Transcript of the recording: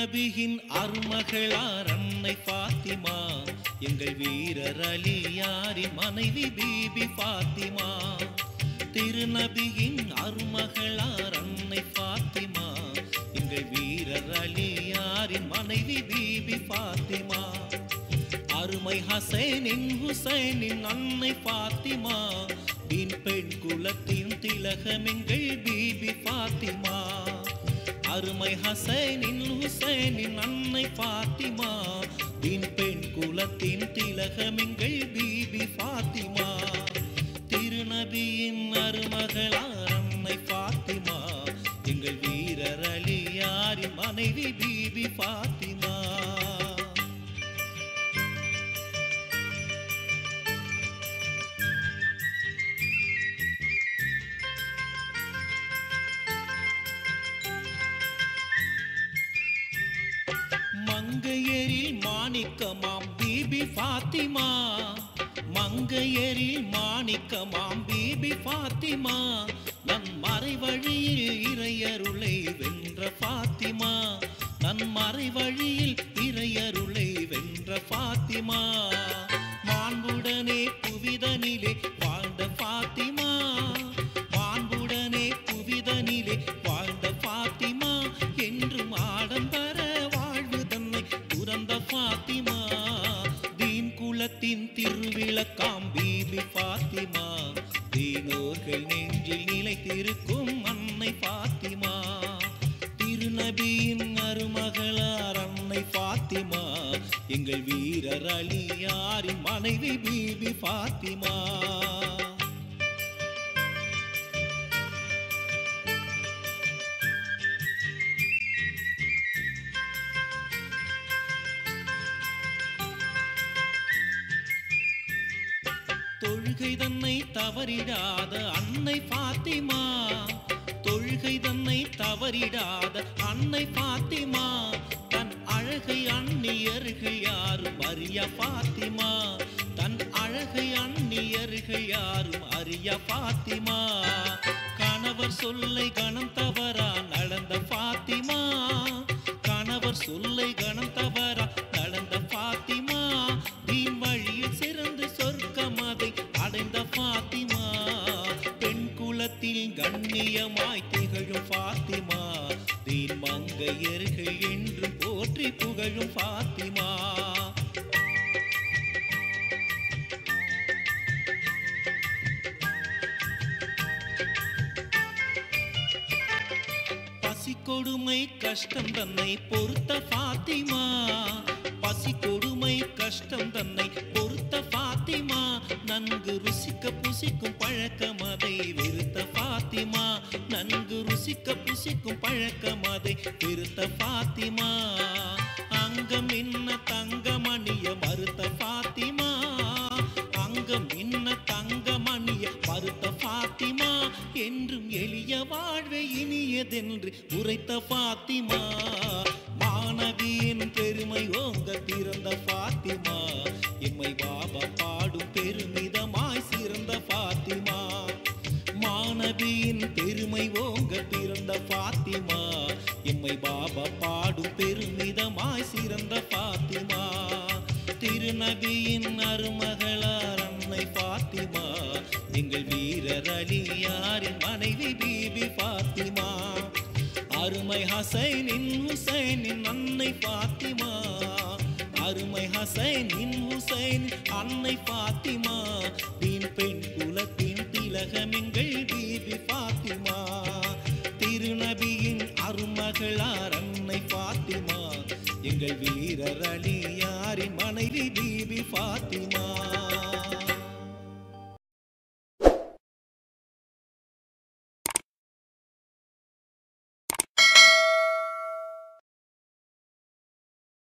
திருநபியின் அருமகளார் அன்னை பாத்திமா எங்கள் வீரர் அலியாரின் மனைவி பீபி பாத்திமா திருநபியின் அருமகளார் அன்னை பாத்திமா எங்கள் வீரர் அலியாரின் மனைவி பீபி பாத்திமா அருமை ஹசைனின் ஹுசைனின் அன்னை பாத்திமா பின் பெண் குலத்தின் திலகம் எங்கள் பீபி பாத்திமா அருமை ஹசைனின் ஹுசைனின் அன்னை பாத்திமா பின் பெண் குலத்தின் திலகம் எங்கள் பீபி பாத்திமா திருநபியின் அருமகளார் அன்னை பாத்திமா எங்கள் வீரர் அலியாரின் மனைவி பீபி பாத்திமா மங்கையரில் மாணிக்கமாம் பீபி பாத்திமா மங்கையரில் மாணிக்கமாம் பீபி பாத்திமா நன் மறைவழியில் இறையருளை வென்ற பாத்திமா நன் மறைவழியில் இறையருளை வென்ற பாத்திமா மாண்புடனே புவிதனிலே வாழ்ந்த பாத்திமா மாண்புடனே புவிதனிலே வாழ்ந்த பாத்திமா என்றும் ஆடம்பர வாழ்வு தன்னை துறந்த பாத்திமா தீன் குலத்தின் திருவிளக்காம் பீபி பாத்திமா தீனோர்கள் நெஞ்சில் நிலைத்திருக்கும் அன்னை பாத்திமா திருநபியின் அருமகளார் அன்னை பாத்திமா எங்கள் வீரர் அலியாரின் மனைவி பீபி பாத்திமா தொழுகை தன்னை தவறிடாத அன்னை பாத்திமா தொழுகை தன்னை தவறிடாத அன்னை பாத்திமா தன் அழகை அந்நியர்கள் யாரும் அறிய பாத்திமா தன் அழகை அந்நியர்கள் யாரும் அறிய பாத்திமா கணவர் சொல்லை கணம் தவறா நடந்த பாத்திமா கணவர் சொல்லை கணம் தவறா நடந்த பாத்திமா தீன் வழியில் சிறந்து சொர்க்கம் அதை அடைந்த பாத்திமா பெண் குலத்தில் கண்ணியமாய் திகழும் பாத்திமா தீன் மங்கையர்கள் என்று போற்றி புகழும் பாத்திமா பசி கொடுமை கஷ்டம் தன்னை பொறுத்த பாத்திமா பசி கொடுமை கஷ்டம் தன்னை பொறுத்த பாத்திமா நன்கு ருசிக்க புசிக்கும் பழக்கம் அதை வெறுத்த பாத்திமா நன்கு ருசிக்க புசிக்கும் பழக்கம் அதை வெறுத்த பாத்திமா அங்கம் என்ன தங்கமணிய மறுத்த பாத்திமா அங்கம் என்ன தங்கமணிய மறுத்த பாத்திமா என்றும் எளிய வாழ்வை இனியதென்று உரைத்த பாத்திமா மாணவியின் பெருமை ஓங்க பிறந்த பாத்திமா எம்மை பாபா பாடும் பெருமிதமாய் சிறந்த பாத்திமா மாணவியின் பெருமை ஓங்க பிறந்த பாத்திமா எம்மை பாபா பாடும் பெருமிதமாய் சிறந்த பாத்திமா திருநபியின் அருமகளார் அன்னை பாத்திமா எங்கள் வீரர் அலியாரின் மனைவி பீபி பாத்திமா அருமை ஹசைனின் ஹுசைனின் அன்னை பாத்திமா அருமை ஹசைனின் ஹுசைன் அன்னை பாத்திமா தீன் பெண் குலத்தின் திலகம் எங்கள் பீபி பாத்திமா திருநபியின் அருமகளார் அன்னை பாத்திமா எங்கள் வீரர் அலியாரின் மனைவி பீபி பாத்திமா